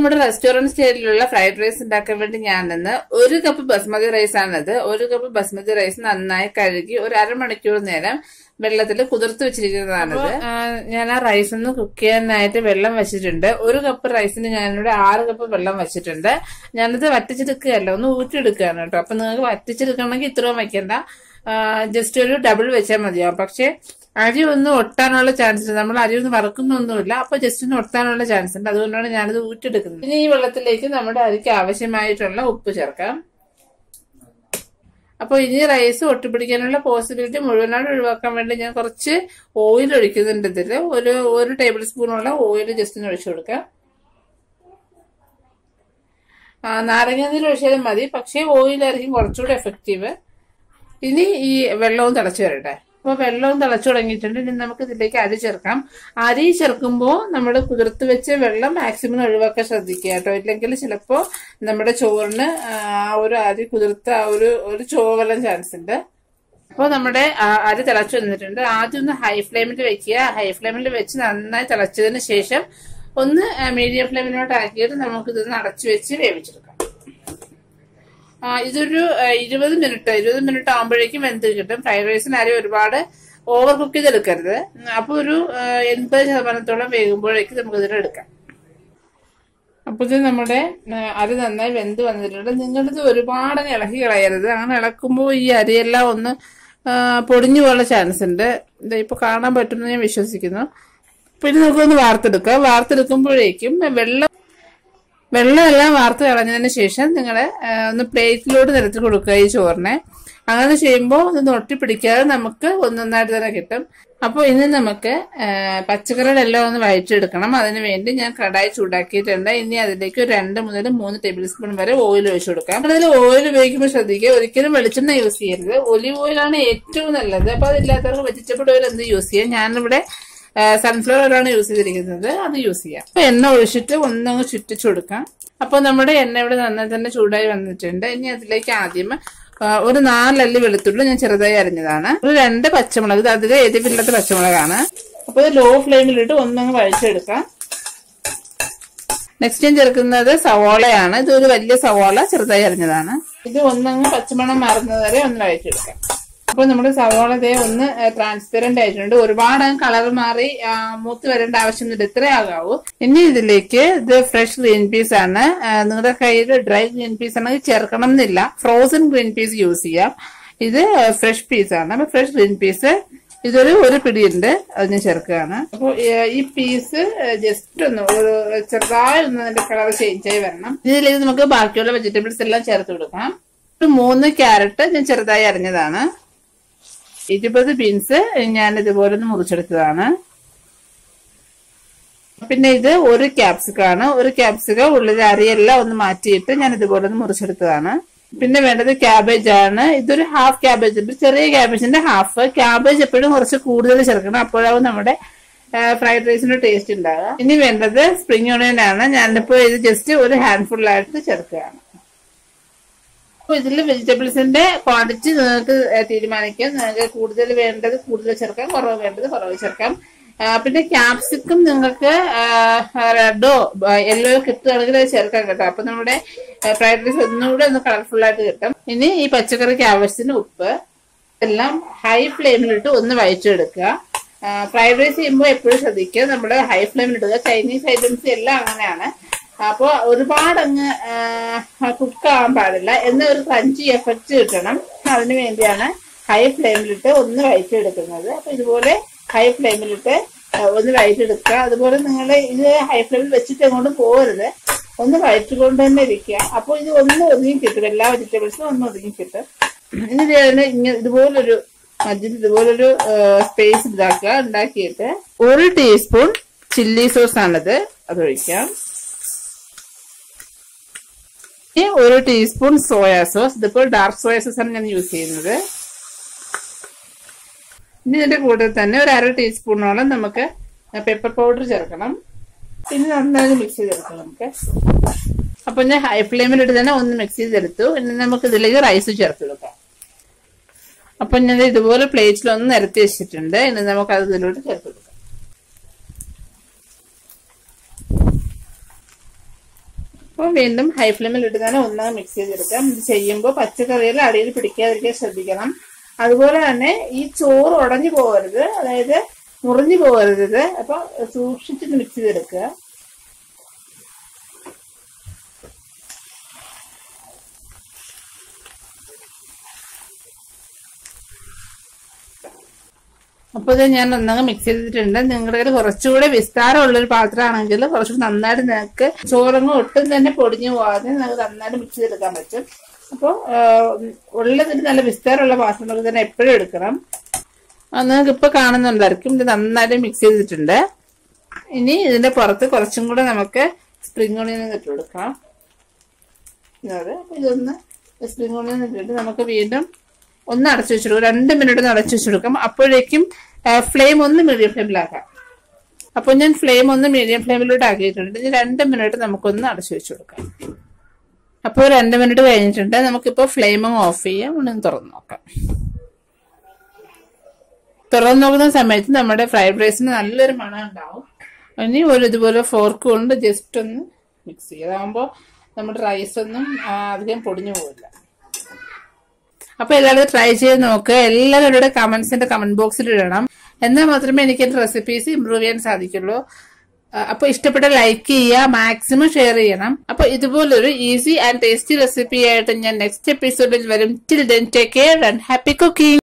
നമ്മുടെ restaurant സ്റ്റൈലിലുള്ള fried rice ഉണ്ടാക്കാൻ വേണ്ടി ഞാൻ ഇന്ന് ഒരു കപ്പ് ബസ്മതി റൈസ് ആണിത് ഒരു കപ്പ് ബസ്മതി റൈസ് നന്നായി കഴുകി ഒരു അരമണിക്കൂർ നേരം വെള്ളത്തിൽ കുതിർത്ത് വെച്ചിരിക്കുന്നതാണിത് ആ, ഞാൻ ആ റൈസ് ഒന്ന് കുക്ക് ചെയ്യാനായിട്ട് വെള്ളം വെച്ചിട്ടുണ്ട് ഒരു കപ്പ് റൈസിന് ഞാനിവിടെ ആറ് കപ്പ് വെള്ളം വെച്ചിട്ടുണ്ട് ഞാനിത് വറ്റിച്ചെടുക്കുകയല്ല ഒന്ന് ഊറ്റിയെടുക്കുകയാണ് കേട്ടോ അപ്പൊ നിങ്ങൾക്ക് വറ്റിച്ചെടുക്കണമെങ്കിൽ ഇത്രയും വെക്കണ്ട ജസ്റ്റ് ഒരു ഡബിൾ വെച്ചാൽ മതിയാവും പക്ഷെ അരി ഒന്ന് ഒട്ടാനുള്ള ചാൻസ് ഉണ്ട് നമ്മൾ അരി ഒന്നും വറക്കുന്നൊന്നുമില്ല അപ്പൊ ജസ്റ്റ് ഒന്ന് ഒട്ടാനുള്ള ചാൻസ് ഉണ്ട് അതുകൊണ്ടാണ് ഞാനിത് ഊറ്റിയെടുക്കുന്നത് ഇനി ഈ വെള്ളത്തിലേക്ക് നമ്മുടെ അരിക്ക് ആവശ്യമായിട്ടുള്ള ഉപ്പ് ചേർക്കാം അപ്പോൾ ഇനി റൈസ് ഒട്ടിപ്പിടിക്കാനുള്ള പോസിബിലിറ്റി മുഴുവനായിട്ട് ഒഴിവാക്കാൻ വേണ്ടി ഞാൻ കുറച്ച് ഓയിൽ ഒഴിക്കുന്നുണ്ട് ഇതിൽ ഒരു ഒരു ടേബിൾ സ്പൂണോളം ഓയിൽ ജസ്റ്റ് ഒന്ന് ഒഴിച്ചു കൊടുക്കാം ആ, നാരങ്ങ നീര് ഒഴിച്ചാലും മതി പക്ഷേ ഓയിലായിരിക്കും കുറച്ചുകൂടി എഫക്റ്റീവ് ഇനി ഈ വെള്ളവും തിളച്ചു വരട്ടെ അപ്പോൾ വെള്ളവും തിളച്ചു തുടങ്ങിയിട്ടുണ്ട് ഇനി നമുക്ക് ഇതിലേക്ക് അരി ചേർക്കാം അരി ചേർക്കുമ്പോൾ നമ്മൾ കുതിർത്ത് വെച്ച് വെള്ളം മാക്സിമം ഒഴിവാക്കാൻ ശ്രദ്ധിക്കുക കേട്ടോ ഇല്ലെങ്കിൽ ചിലപ്പോൾ നമ്മുടെ ചോറിന് ആ ഒരു അരി കുതിർത്ത ആ ഒരു ഒരു ചോവലാൻ ചാൻസ് ഉണ്ട് അപ്പോൾ നമ്മുടെ ആ, അരി തിളച്ചു വന്നിട്ടുണ്ട് ആദ്യം ഒന്ന് ഹൈ ഫ്ലെയിമിൽ വെക്കുക ഹൈ ഫ്ലെയിമിൽ വെച്ച് നന്നായി തിളച്ചതിന് ശേഷം ഒന്ന് മീഡിയം ഫ്ലെയിമിലോട്ട് ആക്കിയിട്ട് നമുക്ക് ഇതൊന്ന് അടച്ചു വെച്ച് വേവിച്ചെടുക്കാം ആ, ഇതൊരു ആ, ഇരുപത് മിനിറ്റ് ഇരുപത് മിനിറ്റ് ആകുമ്പോഴേക്കും വെന്ത് കിട്ടും ഫ്രൈഡ് റൈസിന് അരി ഒരുപാട് ഓവർ കുക്ക് ചെയ്തെടുക്കരുത് അപ്പോൾ ഒരു ആ, എൺപത് ശതമാനത്തോളം വേകുമ്പോഴേക്കും നമുക്ക് ഇതിൽ എടുക്കാം അപ്പോൾ ഇത് നമ്മുടെ ആ, അരി നന്നായി വെന്ത് വന്നിട്ടുണ്ട് നിങ്ങളിത് ഒരുപാട് അങ്ങ് ഇളക്കി കളയരുത് അങ്ങനെ ഇളക്കുമ്പോൾ ഈ അരിയെല്ലാം ഒന്ന് ആ, പൊടിഞ്ഞു പോകാനുള്ള ചാൻസ് ഉണ്ട് ഇത് ഇപ്പോൾ കാണാൻ പറ്റുമെന്ന് ഞാൻ വിശ്വസിക്കുന്നു പിന്നെ നമുക്കൊന്ന് വാർത്തെടുക്കാം വാർത്തെടുക്കുമ്പോഴേക്കും വെള്ളം വെള്ളമെല്ലാം വാർത്ത് കളഞ്ഞതിന് ശേഷം നിങ്ങൾ ഒന്ന് പ്ലേറ്റിലോട്ട് നിരത്തി കൊടുക്കുക ഈ ചോറിനെ അങ്ങനെ ചെയ്യുമ്പോൾ ഇത് ഒട്ടിപ്പിടിക്കാതെ നമുക്ക് ഒന്നൊന്നായിട്ട് തന്നെ കിട്ടും അപ്പോൾ ഇനി നമുക്ക് ആ, പച്ചക്കറികളെല്ലാം ഒന്ന് വഴറ്റിയെടുക്കണം അതിന് വേണ്ടി ഞാൻ കടായി ചൂടാക്കിയിട്ടുണ്ട് ഇനി അതിലേക്ക് ഒരു രണ്ട് മുതൽ മൂന്ന് ടേബിൾ സ്പൂൺ വരെ ഓയിൽ ഒഴിച്ചു കൊടുക്കാം അതിൽ ഓയിൽ ഉപയോഗിക്കുമ്പോൾ ശ്രദ്ധിക്കുക ഒരിക്കലും വെളിച്ചെണ്ണ യൂസ് ചെയ്യരുത് ഒലിവ് ഓയിലാണ് ഏറ്റവും നല്ലത് അപ്പോൾ അതില്ലാത്തവർക്ക് വെജിറ്റബിൾ ഓയിൽ എന്ത് യൂസ് ചെയ്യാം ഞാനിവിടെ സൺഫ്ലവർ ഓയിലാണ് യൂസ് ചെയ്തിരിക്കുന്നത് അത് യൂസ് ചെയ്യാം അപ്പൊ എണ്ണ ഒഴിച്ചിട്ട് ഒന്നങ്ങ് ചുറ്റിച്ചു കൊടുക്കാം അപ്പോൾ നമ്മുടെ എണ്ണ ഇവിടെ നന്നായി തന്നെ ചൂടായി വന്നിട്ടുണ്ട് ഇനി അതിലേക്ക് ആദ്യം ആ, ഒരു നാലല്ലി വെളുത്തുള്ളി ഞാൻ ചെറുതായി അരിഞ്ഞതാണ് ഒരു രണ്ട് പച്ചമുളക് ഇത് അധികം എരിവില്ലാത്ത പച്ചമുളകാണ് അപ്പോൾ ഇത് ലോ ഫ്ലെയിമിലിട്ട് ഒന്നങ്ങ് വഴിച്ചെടുക്കാം നെക്സ്റ്റ് ഞാൻ ചേർക്കുന്നത് സവോളയാണ് ഇത് ഒരു വലിയ സവോള ചെറുതായി അരിഞ്ഞതാണ് ഇത് ഒന്നങ്ങ് പച്ചമണം മാറുന്നത് വരെ ഒന്ന് വഴറ്റിയെടുക്കാം അപ്പൊ നമ്മുടെ സവോള ദേ ഒന്ന് ട്രാൻസ്പെറന്റ് ആയിട്ടുണ്ട് ഒരുപാട് കളർ മാറി ആ, മൂത്ത് വരേണ്ട ആവശ്യമൊന്നുമില്ല ഇത്രേ ആകാവൂ ഇനി ഇതിലേക്ക് ഇത് ഫ്രഷ് ഗ്രീൻ പീസ് ആണ് ആ, നിങ്ങളുടെ കയ്യിൽ ഡ്രൈ ഗ്രീൻ പീസ് ആണെങ്കിൽ ചേർക്കണം എന്നില്ല ഫ്രോസൺ ഗ്രീൻ പീസ് യൂസ് ചെയ്യാം ഇത് ഫ്രഷ് പീസ് ആണ് അപ്പൊ ഫ്രഷ് ഗ്രീൻ പീസ് ഇതൊരു ഒരു പിടിയുണ്ട് അത് ഞാൻ ചേർക്കുകയാണ് അപ്പോൾ ഈ പീസ് ജസ്റ്റ് ഒന്ന് ഒരു ചെറുതായി ഒന്ന് അതിന്റെ കളർ ചേഞ്ച് ആയി വരണം ഇതിലേക്ക് നമുക്ക് ബാക്കിയുള്ള വെജിറ്റബിൾസ് എല്ലാം ചേർത്ത് കൊടുക്കാം ഒരു മൂന്ന് ക്യാരറ്റ് ഞാൻ ചെറുതായി അരിഞ്ഞതാണ് ഇരുപത് ബീൻസ് ഞാൻ ഇതുപോലെ ഒന്ന് മുറിച്ചെടുത്തതാണ് പിന്നെ ഇത് ഒരു ക്യാപ്സിക്കാണ് ഒരു ക്യാപ്സിക്ക ഉള്ളിലെ അരിയെല്ലാം ഒന്ന് മാറ്റിയിട്ട് ഞാൻ ഇതുപോലെ ഒന്ന് മുറിച്ചെടുത്തതാണ് പിന്നെ വേണ്ടത് ക്യാബേജ് ആണ് ഇതൊരു ഹാഫ് ക്യാബേജ് ഉണ്ട് ചെറിയ ക്യാബേജിന്റെ ഹാഫ് ക്യാബേജ് എപ്പോഴും കുറച്ച് കൂടുതൽ ചേർക്കണം അപ്പോഴാവും നമ്മുടെ ഫ്രൈഡ് റൈസിന്റെ ടേസ്റ്റ് ഉണ്ടാകുക ഇനി വേണ്ടത് സ്പ്രിംഗ് ഓണിയൻ ആണ് ഞാനിപ്പോ ഇത് ജസ്റ്റ് ഒരു ഹാൻഡ്ഫുൾ ആയിട്ട് ചേർക്കുകയാണ് അപ്പൊ ഇതിൽ വെജിറ്റബിൾസിന്റെ ക്വാണ്ടിറ്റി നിങ്ങൾക്ക് ഏഹ്, തീരുമാനിക്കാം നിങ്ങൾക്ക് കൂടുതൽ വേണ്ടത് കൂടുതൽ ചേർക്കാം കുറവ് വേണ്ടത് കുറവ് ചേർക്കാം ആ, പിന്നെ ക്യാപ്സിക്കം നിങ്ങൾക്ക് റെഡോ യെല്ലോ കിട്ടുകയാണെങ്കിൽ അത് ചേർക്കാം കേട്ടോ അപ്പൊ നമ്മുടെ ഫ്രൈഡ് റൈസ് ഒന്നുകൂടെ ഒന്ന് കളർഫുൾ ആയിട്ട് കിട്ടും ഇനി ഈ പച്ചക്കറിക്ക് ആവശ്യത്തിന് ഉപ്പ് എല്ലാം ഹൈ ഫ്ലെയിമിലിട്ട് ഒന്ന് വഴിച്ചെടുക്കുക ഫ്രൈഡ് റൈസ് ചെയ്യുമ്പോൾ എപ്പോഴും ശ്രദ്ധിക്കുക നമ്മൾ ഹൈ ഫ്ലെയിമിൽ ഇടുക ചൈനീസ് ഐറ്റംസ് എല്ലാം അങ്ങനെയാണ് അപ്പോൾ ഒരുപാട് അങ്ങ് കുക്ക് ആവാൻ പാടില്ല എന്ന ഒരു ക്രഞ്ചി എഫക്റ്റ് കിട്ടണം അതിന് വേണ്ടിയാണ് ഹൈ ഫ്ലെയിമിലിട്ട് ഒന്ന് വഴറ്റിയെടുക്കുന്നത് അപ്പൊ ഇതുപോലെ ഹൈ ഫ്ലെയിമിലിട്ട് ആ, ഒന്ന് വഴറ്റിയെടുക്കുക അതുപോലെ നിങ്ങൾ ഇത് ഹൈ ഫ്ലെയിമിൽ വെച്ചിട്ട് അങ്ങോട്ടും പോകരുത് ഒന്ന് വഴറ്റിക്കൊണ്ട് തന്നെ ഇരിക്കുക അപ്പോൾ ഇത് ഒന്ന് ഒതുങ്ങി കിട്ടും എല്ലാ വെജിറ്റബിൾസും ഒന്ന് ഒതുങ്ങി കിട്ടും ഇനി ഇത് അതിന് ഇങ്ങനെ ഇതുപോലൊരു മധ്യത്തിൽ ഇതുപോലൊരു സ്പേസ് ഇതാക്കുക ഉണ്ടാക്കിയിട്ട് ഒരു ടീസ്പൂൺ ചില്ലി സോസ് ആണിത് അത് ഒഴിക്കാം ഇനി ഒരു ടീസ്പൂൺ സോയാ സോസ് ഇതിപ്പോൾ ഡാർക്ക് സോയാ സോസ് ആണ് ഞാൻ യൂസ് ചെയ്യുന്നത് ഇനി ഇതിന്റെ കൂടെ തന്നെ ഒരു അര ടീസ്പൂണോളം നമുക്ക് പെപ്പർ പൗഡർ ചേർക്കണം പിന്നെ നന്നായി മിക്സ് ചെയ്തെടുക്കാം നമുക്ക് അപ്പൊ ഞാൻ ഹൈ ഫ്ലെയിമിലിട്ട് തന്നെ ഒന്ന് മിക്സ് ചെയ്തെടുത്തു ഇനി നമുക്ക് ഇതിലേക്ക് റൈസ് ചേർത്ത് കൊടുക്കാം അപ്പൊ ഞാൻ ഇതുപോലെ പ്ലേറ്റിൽ ഒന്ന് നിരത്തി വെച്ചിട്ടുണ്ട് ഇനി നമുക്ക് അത് ഇതിലോട്ട് ചേർത്ത് കൊടുക്കാം അപ്പം വീണ്ടും ഹൈ ഫ്ലെയിമിൽ ഇട്ട് തന്നെ ഒന്നാമത് മിക്സ് ചെയ്തെടുക്കാം ഇത് ചെയ്യുമ്പോൾ പച്ചക്കറിയിൽ അടിയിൽ പിടിക്കാതിരിക്കാൻ ശ്രദ്ധിക്കണം അതുപോലെ തന്നെ ഈ ചോറ് ഉടഞ്ഞു പോകരുത് അതായത് മുറിഞ്ഞു പോകരുത് ഇത് അപ്പൊ സൂക്ഷിച്ചിട്ട് മിക്സ് ചെയ്തെടുക്കുക അപ്പോൾ ഇത് ഞാൻ ഒന്നങ്ങ് മിക്സ് ചെയ്തിട്ടുണ്ട് നിങ്ങളുടെ കയ്യിൽ കുറച്ചുകൂടെ വിസ്താരമുള്ള ഒരു പാത്രമാണെങ്കിൽ കുറച്ചുകൂടി നന്നായിട്ട് നിങ്ങൾക്ക് ചോറങ്ങ് ഒട്ടും തന്നെ പൊടിഞ്ഞു പോകാതെ നമുക്ക് നന്നായിട്ട് മിക്സ് ചെയ്തെടുക്കാൻ പറ്റും അപ്പോൾ ഉള്ളതിന് നല്ല വിസ്താരമുള്ള പാത്രങ്ങളൊക്കെ തന്നെ എപ്പോഴും എടുക്കണം അത് നിങ്ങൾക്ക് ഇപ്പോൾ കാണുന്നുണ്ടായിരിക്കും ഇത് നന്നായിട്ട് മിക്സ് ചെയ്തിട്ടുണ്ട് ഇനി ഇതിന്റെ പുറത്ത് കുറച്ചും കൂടെ നമുക്ക് സ്പ്രിംഗ് ഓണിയൻ ഇട്ട് കൊടുക്കാം അതെ അപ്പോൾ ഇതൊന്ന് സ്പ്രിംഗ് ഓണിയൻ ഇട്ടിട്ട് നമുക്ക് വീണ്ടും ഒന്ന് അടച്ചു വെച്ചെടുക്കും രണ്ട് മിനിറ്റ് ഒന്ന് അടച്ചു വെച്ചെടുക്കാം അപ്പോഴേക്കും ഫ്ലെയിം ഒന്ന് മീഡിയം ഫ്ലെയിമിലാക്കാം അപ്പോൾ ഞാൻ ഫ്ലെയിം ഒന്ന് മീഡിയം ഫ്ലെയിമിലോട്ട് ആക്കിയിട്ടുണ്ട് ഇനി രണ്ട് മിനിറ്റ് നമുക്കൊന്ന് അടച്ചു വെച്ച് കൊടുക്കാം അപ്പോൾ രണ്ട് മിനിറ്റ് കഴിഞ്ഞിട്ടുണ്ട് നമുക്കിപ്പോൾ ഫ്ലെയിം ഓഫ് ചെയ്യാം ഒന്ന് തുറന്ന് നോക്കാം തുറന്നു നോക്കുന്ന സമയത്ത് നമ്മുടെ ഫ്രൈഡ് റൈസിന് നല്ലൊരു മണം ഉണ്ടാവും ഇനി ഒരു ഇതുപോലെ ഫോർക്ക് കൊണ്ട് ജസ്റ്റ് ഒന്ന് മിക്സ് ചെയ്യുക അതാകുമ്പോൾ നമ്മുടെ റൈസ് ഒന്നും അധികം പൊടിഞ്ഞു പോകില്ല അപ്പൊ എല്ലാവരും ട്രൈ ചെയ്ത് നോക്കുക എല്ലാവരുടെ കമന്റ്സിന്റെ കമന്റ് ബോക്സിൽ ഇടണം എന്നാൽ മാത്രമേ എനിക്ക് എന്റെ റെസിപ്പീസ് ഇമ്പ്രൂവ് ചെയ്യാൻ സാധിക്കുള്ളൂ അപ്പൊ ഇഷ്ടപ്പെട്ട ലൈക്ക് ചെയ്യുക മാക്സിമം ഷെയർ ചെയ്യണം അപ്പൊ ഇതുപോലൊരു ഈസി ആൻഡ് ടേസ്റ്റി റെസിപ്പി ആയിട്ട് ഞാൻ നെക്സ്റ്റ് എപ്പിസോഡിൽ വരും till then take care and happy cooking